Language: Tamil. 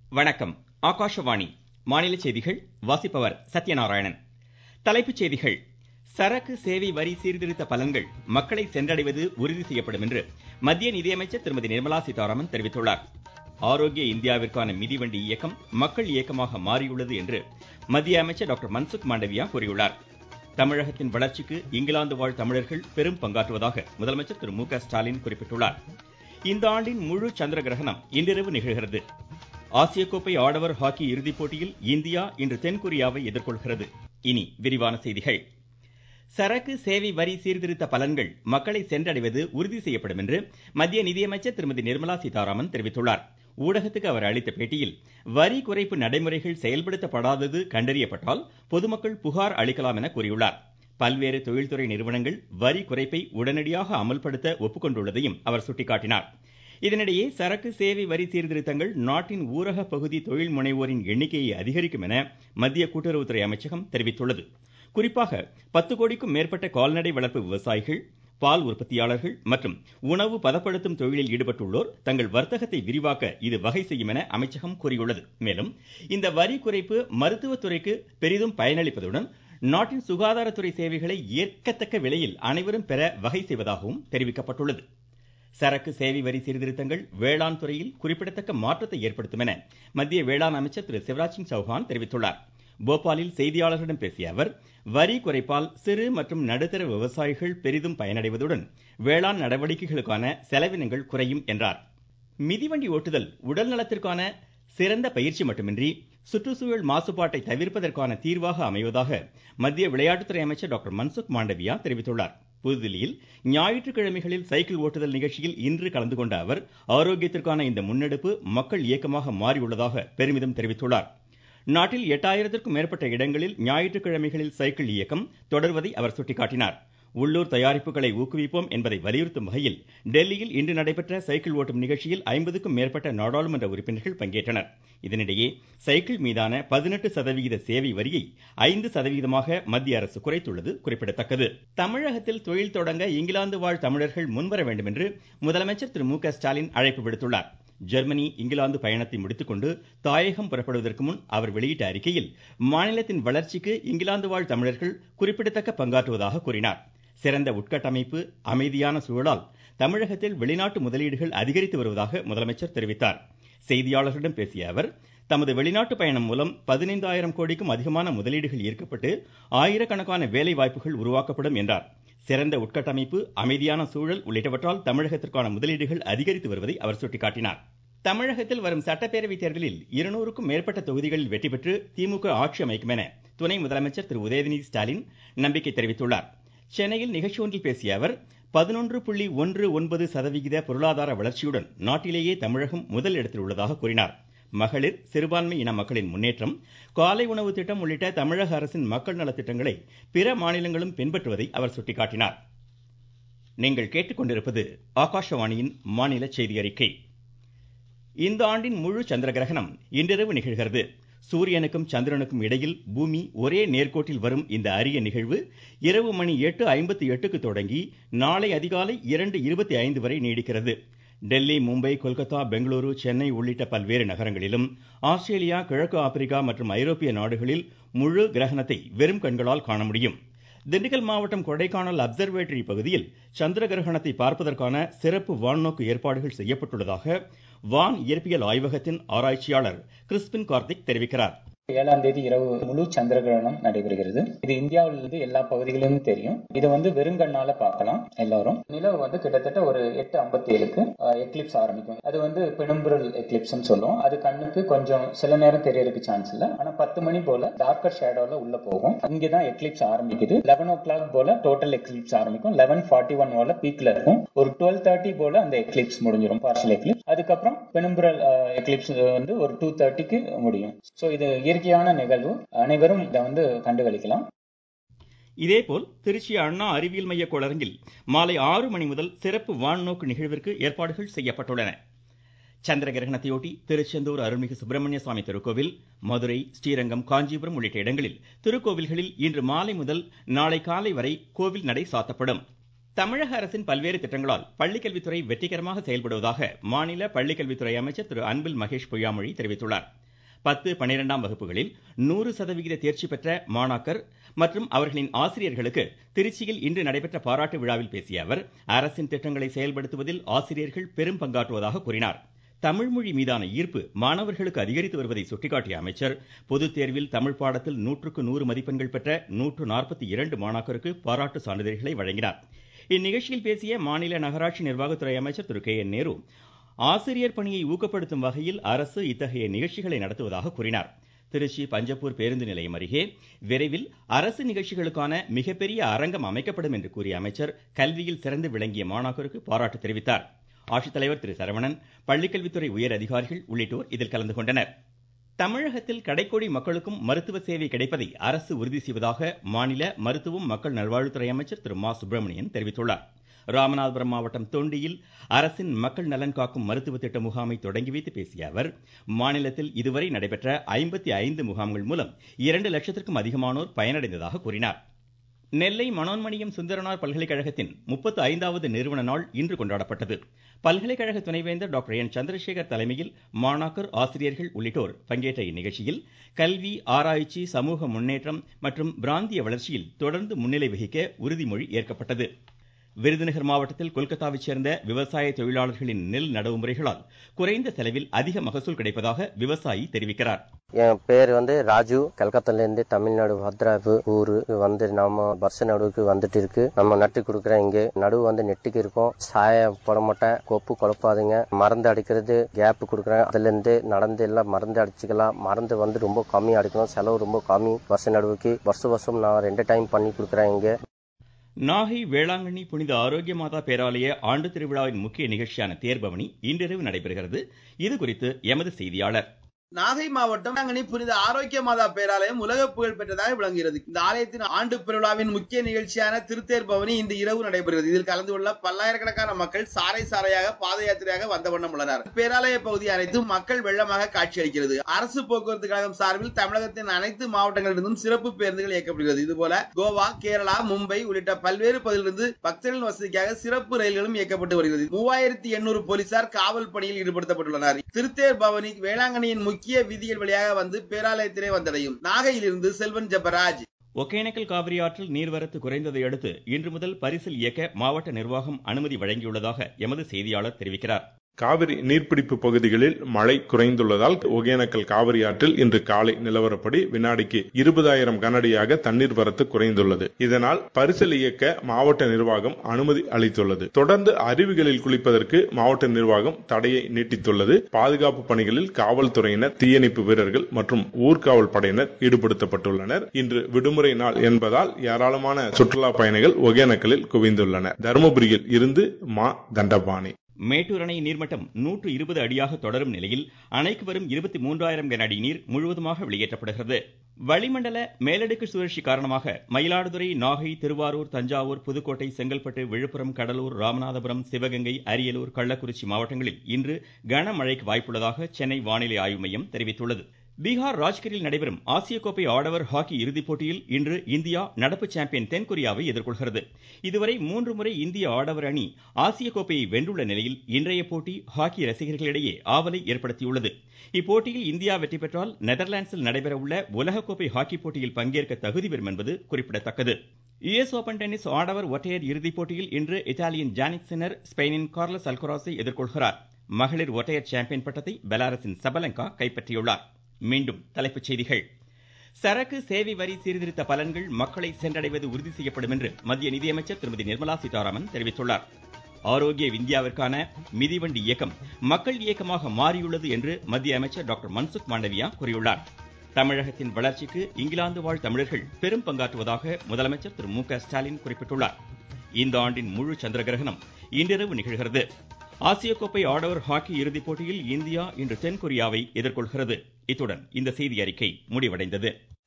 வணக்கம் ஆகாஷவாணி மாநில செய்திகள் வாசிப்பவர் சத்யநாராயணன் தலைப்புச் செய்திகள் சரக்கு சேவை வரி சீர்திருத்த பலன்கள் மக்களை சென்றடைவது உறுதி செய்யப்படும் என்று மத்திய நிதியமைச்சர் திருமதி நிர்மலா சீதாராமன் தெரிவித்துள்ளார் ஆரோக்கிய இந்தியாவிற்கான மிதிவண்டி இயக்கம் மக்கள் இயக்கமாக மாறியுள்ளது என்று மத்திய அமைச்சர் டாக்டர் மன்சுக் மாண்டவியா கூறியுள்ளார் தமிழகத்தின் வளர்ச்சிக்கு இங்கிலாந்து வாழ் தமிழர்கள் பெரும் பங்காற்றுவதாக முதலமைச்சர் திரு மு க ஸ்டாலின் குறிப்பிட்டுள்ளார் இந்த ஆண்டின் முழு சந்திர கிரகணம் இன்றிரவு நிகழ்கிறது ஆசிய கோப்பை ஆடவர் ஹாக்கி இறுதிப் போட்டியில் இந்தியா இன்று தென்கொரியாவை எதிர்கொள்கிறது இனி விரிவான செய்திகள் சரக்கு சேவை வரி சீர்திருத்த பலன்கள் மக்களை சென்றடைவது உறுதி செய்யப்படும் என்று மத்திய நிதியமைச்சர் திருமதி நிர்மலா சீதாராமன் தெரிவித்துள்ளார் ஊடகத்துக்கு அவர் அளித்த பேட்டியில் வரி குறைப்பு நடைமுறைகள் செயல்படுத்தப்படாதது கண்டறியப்பட்டால் பொதுமக்கள் புகார் அளிக்கலாம் என கூறியுள்ளார் பல்வேறு தொழில்துறை நிறுவனங்கள் வரி குறைப்பை உடனடியாக அமல்படுத்த ஒப்புக்கொண்டுள்ளதையும் அவர் சுட்டிக்காட்டினார் இதனிடையே சரக்கு சேவை வரி சீர்திருத்தங்கள் நாட்டின் ஊரக பகுதி தொழில் முனைவோரின் எண்ணிக்கையை அதிகரிக்கும் என மத்திய கூட்டுறவுத்துறை அமைச்சகம் தெரிவித்துள்ளது குறிப்பாக பத்து கோடிக்கும் மேற்பட்ட கால்நடை வளர்ப்பு விவசாயிகள் பால் உற்பத்தியாளர்கள் மற்றும் உணவு பதப்படுத்தும் தொழிலில் ஈடுபட்டுள்ளோர் தங்கள் வர்த்தகத்தை விரிவாக்க இது வகை செய்யும் என அமைச்சகம் கூறியுள்ளது மேலும் இந்த வரி குறைப்பு மருத்துவத்துறைக்கு பெரிதும் பயனளிப்பதுடன் நாட்டின் சுகாதாரத்துறை சேவைகளை ஏற்கத்தக்க விலையில் அனைவரும் பெற வகை செய்வதாகவும் தெரிவிக்கப்பட்டுள்ளது சரக்கு சேவை வரி சீர்திருத்தங்கள் வேளாண் துறையில் குறிப்பிடத்தக்க மாற்றத்தை ஏற்படுத்தும் என மத்திய வேளாண் அமைச்சர் திரு சிவராஜ் சிங் சௌஹான் தெரிவித்துள்ளார் போபாலில் செய்தியாளர்களிடம் பேசிய அவர் வரி குறைப்பால் சிறு மற்றும் நடுத்தர விவசாயிகள் பெரிதும் பயனடைவதுடன் வேளாண் நடவடிக்கைகளுக்கான செலவினங்கள் குறையும் என்றார் மிதிவண்டி ஓட்டுதல் உடல் நலத்திற்கான சிறந்த பயிற்சி மட்டுமின்றி சுற்றுச்சூழல் மாசுபாட்டை தவிர்ப்பதற்கான தீர்வாக அமைவதாக மத்திய விளையாட்டுத்துறை அமைச்சர் டாக்டர் மன்சுக் மாண்டவியா தெரிவித்துள்ளார் புதுதில்லியில் ஞாயிற்றுக்கிழமைகளில் சைக்கிள் ஓட்டுதல் நிகழ்ச்சியில் இன்று கலந்து கொண்ட அவர் ஆரோக்கியத்திற்கான இந்த முன்னெடுப்பு மக்கள் இயக்கமாக மாறியுள்ளதாக பெருமிதம் தெரிவித்துள்ளார் நாட்டில் எட்டாயிரத்திற்கும் மேற்பட்ட இடங்களில் ஞாயிற்றுக்கிழமைகளில் சைக்கிள் இயக்கம் தொடர்வதை அவர் சுட்டிக்காட்டினார் உள்ளூர் தயாரிப்புகளை ஊக்குவிப்போம் என்பதை வலியுறுத்தும் வகையில் டெல்லியில் இன்று நடைபெற்ற சைக்கிள் ஓட்டும் நிகழ்ச்சியில் ஐம்பதுக்கும் மேற்பட்ட நாடாளுமன்ற உறுப்பினர்கள் பங்கேற்றனர் இதனிடையே சைக்கிள் மீதான பதினெட்டு சதவிகித சேவை வரியை ஐந்து சதவீதமாக மத்திய அரசு குறைத்துள்ளது குறிப்பிடத்தக்கது தமிழகத்தில் தொழில் தொடங்க இங்கிலாந்து வாழ் தமிழர்கள் முன்வர வேண்டும் என்று முதலமைச்சர் திரு மு க ஸ்டாலின் அழைப்பு விடுத்துள்ளார் ஜெர்மனி இங்கிலாந்து பயணத்தை முடித்துக்கொண்டு தாயகம் புறப்படுவதற்கு முன் அவர் வெளியிட்ட அறிக்கையில் மாநிலத்தின் வளர்ச்சிக்கு இங்கிலாந்து வாழ் தமிழர்கள் குறிப்பிடத்தக்க பங்காற்றுவதாக கூறினார் சிறந்த உட்கட்டமைப்பு அமைதியான சூழலால் தமிழகத்தில் வெளிநாட்டு முதலீடுகள் அதிகரித்து வருவதாக முதலமைச்சர் தெரிவித்தார் செய்தியாளர்களிடம் பேசிய அவர் தமது வெளிநாட்டு பயணம் மூலம் பதினைந்தாயிரம் கோடிக்கும் அதிகமான முதலீடுகள் ஈர்க்கப்பட்டு ஆயிரக்கணக்கான வேலை வாய்ப்புகள் உருவாக்கப்படும் என்றார் சிறந்த உட்கட்டமைப்பு அமைதியான சூழல் உள்ளிட்டவற்றால் தமிழகத்திற்கான முதலீடுகள் அதிகரித்து வருவதை அவர் சுட்டிக்காட்டினார் தமிழகத்தில் வரும் சட்டப்பேரவை தேர்தலில் இருநூறுக்கும் மேற்பட்ட தொகுதிகளில் வெற்றி பெற்று திமுக ஆட்சி அமைக்கும் என துணை முதலமைச்சர் திரு உதயநிதி ஸ்டாலின் நம்பிக்கை தெரிவித்துள்ளார் சென்னையில் நிகழ்ச்சி ஒன்றில் பேசிய அவர் பதினொன்று புள்ளி ஒன்று ஒன்பது சதவிகித பொருளாதார வளர்ச்சியுடன் நாட்டிலேயே தமிழகம் முதல் இடத்தில் உள்ளதாக கூறினார் மகளிர் சிறுபான்மை இன மக்களின் முன்னேற்றம் காலை உணவு திட்டம் உள்ளிட்ட தமிழக அரசின் மக்கள் நலத்திட்டங்களை பிற மாநிலங்களும் பின்பற்றுவதை அவர் சுட்டிக்காட்டினார் நீங்கள் கேட்டுக்கொண்டிருப்பது ஆகாஷவாணியின் மாநில செய்தி அறிக்கை இந்த ஆண்டின் முழு சந்திர கிரகணம் இன்றிரவு நிகழ்கிறது சூரியனுக்கும் சந்திரனுக்கும் இடையில் பூமி ஒரே நேர்கோட்டில் வரும் இந்த அரிய நிகழ்வு இரவு மணி எட்டு ஐம்பத்தி எட்டுக்கு தொடங்கி நாளை அதிகாலை இரண்டு இருபத்தி ஐந்து வரை நீடிக்கிறது டெல்லி மும்பை கொல்கத்தா பெங்களூரு சென்னை உள்ளிட்ட பல்வேறு நகரங்களிலும் ஆஸ்திரேலியா கிழக்கு ஆப்பிரிக்கா மற்றும் ஐரோப்பிய நாடுகளில் முழு கிரகணத்தை வெறும் கண்களால் காண முடியும் திண்டுக்கல் மாவட்டம் கொடைக்கானல் அப்சர்வேட்டரி பகுதியில் சந்திர கிரகணத்தை பார்ப்பதற்கான சிறப்பு வான்நோக்கு ஏற்பாடுகள் செய்யப்பட்டுள்ளதாக வான் இயற்பியல் ஆய்வகத்தின் ஆராய்ச்சியாளர் கிறிஸ்பின் கார்த்திக் தெரிவிக்கிறார் ஏழாம் தேதி இரவு முழு சந்திர கிரகணம் நடைபெறுகிறது இது இந்தியாவில் இருந்து எல்லா பகுதிகளிலும் தெரியும் இது வந்து வெறுங்கண்ணால பார்க்கலாம் எல்லாரும் நிலவு வந்து கிட்டத்தட்ட ஒரு எட்டு ஐம்பத்தி ஏழுக்கு எக்லிப்ஸ் ஆரம்பிக்கும் அது வந்து பெனும்புரல் எக்லிப்ஸ் சொல்லுவோம் அது கண்ணுக்கு கொஞ்சம் சில நேரம் தெரியறதுக்கு சான்ஸ் இல்ல ஆனா பத்து மணி போல டார்க்கர் ஷேடோல உள்ள போகும் இங்கதான் எக்லிப்ஸ் ஆரம்பிக்குது லெவன் ஓ கிளாக் போல டோட்டல் எக்லிப்ஸ் ஆரம்பிக்கும் லெவன் ஃபார்ட்டி ஒன் போல பீக்ல இருக்கும் ஒரு டுவெல் தேர்ட்டி போல அந்த எக்லிப்ஸ் முடிஞ்சிடும் பார்ஷல் எக்லிப்ஸ் அதுக்கப்புறம் பெனும்புரல் எக்லிப்ஸ் வந்து ஒரு டூ தேர்ட்டிக்கு முடியும் ஸோ இது இயற்கையான நிகழ்வு அனைவரும் இதை வந்து கண்டுகளிக்கலாம் இதேபோல் திருச்சி அண்ணா அறிவியல் மைய கோளரங்கில் மாலை ஆறு மணி முதல் சிறப்பு வான்நோக்கு நிகழ்விற்கு ஏற்பாடுகள் செய்யப்பட்டுள்ளன சந்திர கிரகணத்தையொட்டி திருச்செந்தூர் அருள்மிகு சுப்பிரமணிய சுவாமி திருக்கோவில் மதுரை ஸ்ரீரங்கம் காஞ்சிபுரம் உள்ளிட்ட இடங்களில் திருக்கோவில்களில் இன்று மாலை முதல் நாளை காலை வரை கோவில் நடை சாத்தப்படும் தமிழக அரசின் பல்வேறு திட்டங்களால் பள்ளிக்கல்வித்துறை வெற்றிகரமாக செயல்படுவதாக மாநில பள்ளிக்கல்வித்துறை அமைச்சர் திரு அன்பில் மகேஷ் பொய்யாமொழி தெரிவித்துள்ளார் பத்து பன்னிரெண்டாம் வகுப்புகளில் நூறு சதவிகித தேர்ச்சி பெற்ற மாணாக்கர் மற்றும் அவர்களின் ஆசிரியர்களுக்கு திருச்சியில் இன்று நடைபெற்ற பாராட்டு விழாவில் பேசிய அவர் அரசின் திட்டங்களை செயல்படுத்துவதில் ஆசிரியர்கள் பெரும் பங்காற்றுவதாக கூறினார் தமிழ் மொழி மீதான ஈர்ப்பு மாணவர்களுக்கு அதிகரித்து வருவதை சுட்டிக்காட்டிய அமைச்சர் பொதுத் தேர்வில் தமிழ் பாடத்தில் நூற்றுக்கு நூறு மதிப்பெண்கள் பெற்ற நூற்று நாற்பத்தி இரண்டு மாணாக்கருக்கு பாராட்டு சான்றிதழ்களை வழங்கினார் இந்நிகழ்ச்சியில் பேசிய மாநில நகராட்சி நிர்வாகத்துறை அமைச்சர் திரு கே என் நேரு ஆசிரியர் பணியை ஊக்கப்படுத்தும் வகையில் அரசு இத்தகைய நிகழ்ச்சிகளை நடத்துவதாக கூறினார் திருச்சி பஞ்சப்பூர் பேருந்து நிலையம் அருகே விரைவில் அரசு நிகழ்ச்சிகளுக்கான மிகப்பெரிய அரங்கம் அமைக்கப்படும் என்று கூறிய அமைச்சர் கல்வியில் சிறந்து விளங்கிய மாணாக்கருக்கு பாராட்டு தெரிவித்தார் ஆட்சித்தலைவர் திரு சரவணன் பள்ளிக்கல்வித்துறை உயர் அதிகாரிகள் உள்ளிட்டோர் இதில் கலந்து கொண்டனர் தமிழகத்தில் கடைக்கோடி மக்களுக்கும் மருத்துவ சேவை கிடைப்பதை அரசு உறுதி செய்வதாக மாநில மருத்துவம் மக்கள் நல்வாழ்வுத்துறை அமைச்சர் திரு மா சுப்பிரமணியன் தெரிவித்துள்ளார் ராமநாதபுரம் மாவட்டம் தொண்டியில் அரசின் மக்கள் நலன் காக்கும் மருத்துவ திட்ட முகாமை தொடங்கி வைத்து பேசிய அவர் மாநிலத்தில் இதுவரை நடைபெற்ற ஐம்பத்தி ஐந்து முகாம்கள் மூலம் இரண்டு லட்சத்திற்கும் அதிகமானோர் பயனடைந்ததாக கூறினார் நெல்லை மனோன்மணியம் சுந்தரனார் பல்கலைக்கழகத்தின் முப்பத்து ஐந்தாவது நிறுவன நாள் இன்று கொண்டாடப்பட்டது பல்கலைக்கழக துணைவேந்தர் டாக்டர் என் சந்திரசேகர் தலைமையில் மாணாக்கர் ஆசிரியர்கள் உள்ளிட்டோர் பங்கேற்ற இந்நிகழ்ச்சியில் கல்வி ஆராய்ச்சி சமூக முன்னேற்றம் மற்றும் பிராந்திய வளர்ச்சியில் தொடர்ந்து முன்னிலை வகிக்க உறுதிமொழி ஏற்கப்பட்டது விருதுநகர் மாவட்டத்தில் கொல்கத்தாவைச் சேர்ந்த விவசாய தொழிலாளர்களின் நெல் நடவு முறைகளால் குறைந்த செலவில் அதிக மகசூல் கிடைப்பதாக விவசாயி தெரிவிக்கிறார் என் பேர் வந்து ராஜு கல்கத்தால இருந்து தமிழ்நாடு பத்ராபு ஊரு வந்து நம்ம வருஷ நடுவுக்கு வந்துட்டு இருக்கு நம்ம நட்டு கொடுக்குறோம் இங்க நடுவு வந்து நெட்டுக்கு இருக்கும் சாய போட மாட்டேன் கொப்பு குழப்பாதுங்க மருந்து அடிக்கிறது கேப் கொடுக்குறேன் அதுல இருந்து நடந்து எல்லாம் மருந்து அடிச்சுக்கலாம் மருந்து வந்து ரொம்ப கம்மி அடிக்கணும் செலவு ரொம்ப கம்மி வருஷ நடுவுக்கு வருஷ வருஷம் நான் ரெண்டு டைம் பண்ணி கொடுக்குறேன் இங்க நாகை வேளாங்கண்ணி புனித ஆரோக்கிய மாதா பேராலய ஆண்டு திருவிழாவின் முக்கிய நிகழ்ச்சியான தேர்பவனி இன்றிரவு நடைபெறுகிறது இது குறித்து எமது செய்தியாளர் நாகை மாவட்டம் வேளாங்கண்ணி புனித ஆரோக்கிய மாதா பேராலயம் உலக புகழ் பெற்றதாக விளங்குகிறது இந்த ஆலயத்தின் ஆண்டு பெருவிழாவின் முக்கிய நிகழ்ச்சியான திருத்தேர் பவனி இன்று இரவு நடைபெறுகிறது இதில் கலந்து கொள்ள பல்லாயிரக்கணக்கான மக்கள் சாலை சாலையாக பாத யாத்திரையாக வந்த வண்ணம் உள்ளனர் பேராலய பகுதி அனைத்தும் மக்கள் வெள்ளமாக காட்சியளிக்கிறது அரசு போக்குவரத்து கழகம் சார்பில் தமிழகத்தின் அனைத்து மாவட்டங்களிலிருந்தும் சிறப்பு பேருந்துகள் இயக்கப்படுகிறது இதுபோல கோவா கேரளா மும்பை உள்ளிட்ட பல்வேறு பகுதியிலிருந்து பக்தர்களின் வசதிக்காக சிறப்பு ரயில்களும் இயக்கப்பட்டு வருகிறது மூவாயிரத்தி எண்ணூறு போலீசார் காவல் பணியில் ஈடுபடுத்தப்பட்டுள்ளனர் திருத்தேர் பவனி வேளாங்கண்ணியின் முக்கிய வீதிகள் வழியாக வந்து பேராலயத்திலே வந்தடையும் நாகையிலிருந்து செல்வன் ஜபராஜ் ஒகேனக்கல் காவிரி ஆற்றில் நீர்வரத்து குறைந்ததை அடுத்து இன்று முதல் பரிசில் இயக்க மாவட்ட நிர்வாகம் அனுமதி வழங்கியுள்ளதாக எமது செய்தியாளர் தெரிவிக்கிறார் காவிரி நீர்பிடிப்பு பகுதிகளில் மழை குறைந்துள்ளதால் ஒகேனக்கல் காவிரி ஆற்றில் இன்று காலை நிலவரப்படி வினாடிக்கு இருபதாயிரம் கனஅடியாக தண்ணீர் வரத்து குறைந்துள்ளது இதனால் பரிசல் இயக்க மாவட்ட நிர்வாகம் அனுமதி அளித்துள்ளது தொடர்ந்து அருவிகளில் குளிப்பதற்கு மாவட்ட நிர்வாகம் தடையை நீட்டித்துள்ளது பாதுகாப்பு பணிகளில் காவல்துறையினர் தீயணைப்பு வீரர்கள் மற்றும் ஊர்காவல் படையினர் ஈடுபடுத்தப்பட்டுள்ளனர் இன்று விடுமுறை நாள் என்பதால் ஏராளமான சுற்றுலா பயணிகள் ஒகேனக்கலில் குவிந்துள்ளனர் தருமபுரியில் இருந்து மா தண்டபாணி மேட்டூர் அணை நீர்மட்டம் நூற்று இருபது அடியாக தொடரும் நிலையில் அணைக்கு வரும் இருபத்தி மூன்றாயிரம் கன அடி நீர் முழுவதுமாக வெளியேற்றப்படுகிறது வளிமண்டல மேலடுக்கு சுழற்சி காரணமாக மயிலாடுதுறை நாகை திருவாரூர் தஞ்சாவூர் புதுக்கோட்டை செங்கல்பட்டு விழுப்புரம் கடலூர் ராமநாதபுரம் சிவகங்கை அரியலூர் கள்ளக்குறிச்சி மாவட்டங்களில் இன்று கனமழைக்கு வாய்ப்புள்ளதாக சென்னை வானிலை ஆய்வு மையம் தெரிவித்துள்ளது பீகார் ராஜ்கிரில் நடைபெறும் ஆசிய கோப்பை ஆடவர் ஹாக்கி இறுதிப் போட்டியில் இன்று இந்தியா நடப்பு சாம்பியன் தென்கொரியாவை எதிர்கொள்கிறது இதுவரை மூன்று முறை இந்திய ஆடவர் அணி ஆசிய கோப்பையை வென்றுள்ள நிலையில் இன்றைய போட்டி ஹாக்கி ரசிகர்களிடையே ஆவலை ஏற்படுத்தியுள்ளது இப்போட்டியில் இந்தியா வெற்றி பெற்றால் நெதர்லாண்ட்ஸில் நடைபெறவுள்ள உலகக்கோப்பை ஹாக்கி போட்டியில் பங்கேற்க தகுதி பெறும் என்பது குறிப்பிடத்தக்கது யுஎஸ் ஓபன் டென்னிஸ் ஆடவர் ஒற்றையர் இறுதிப் போட்டியில் இன்று இத்தாலியின் ஜானிக் சின்னர் ஸ்பெயினின் கார்லஸ் அல்கராஸை எதிர்கொள்கிறார் மகளிர் ஒற்றையர் சாம்பியன் பட்டத்தை பெலாரஸின் சபலங்கா கைப்பற்றியுள்ளார் மீண்டும் தலைப்புச் செய்திகள் சரக்கு சேவை வரி சீர்திருத்த பலன்கள் மக்களை சென்றடைவது உறுதி செய்யப்படும் என்று மத்திய நிதியமைச்சர் திருமதி நிர்மலா சீதாராமன் தெரிவித்துள்ளார் ஆரோக்கிய இந்தியாவிற்கான மிதிவண்டி இயக்கம் மக்கள் இயக்கமாக மாறியுள்ளது என்று மத்திய அமைச்சர் டாக்டர் மன்சுக் மாண்டவியா கூறியுள்ளார் தமிழகத்தின் வளர்ச்சிக்கு இங்கிலாந்து வாழ் தமிழர்கள் பெரும் பங்காற்றுவதாக முதலமைச்சர் திரு மு க ஸ்டாலின் குறிப்பிட்டுள்ளார் இந்த ஆண்டின் முழு சந்திர கிரகணம் இன்றிரவு நிகழ்கிறது ஆசிய கோப்பை ஆடவர் ஹாக்கி இறுதிப் போட்டியில் இந்தியா இன்று தென்கொரியாவை எதிர்கொள்கிறது இத்துடன் இந்த செய்தி அறிக்கை முடிவடைந்தது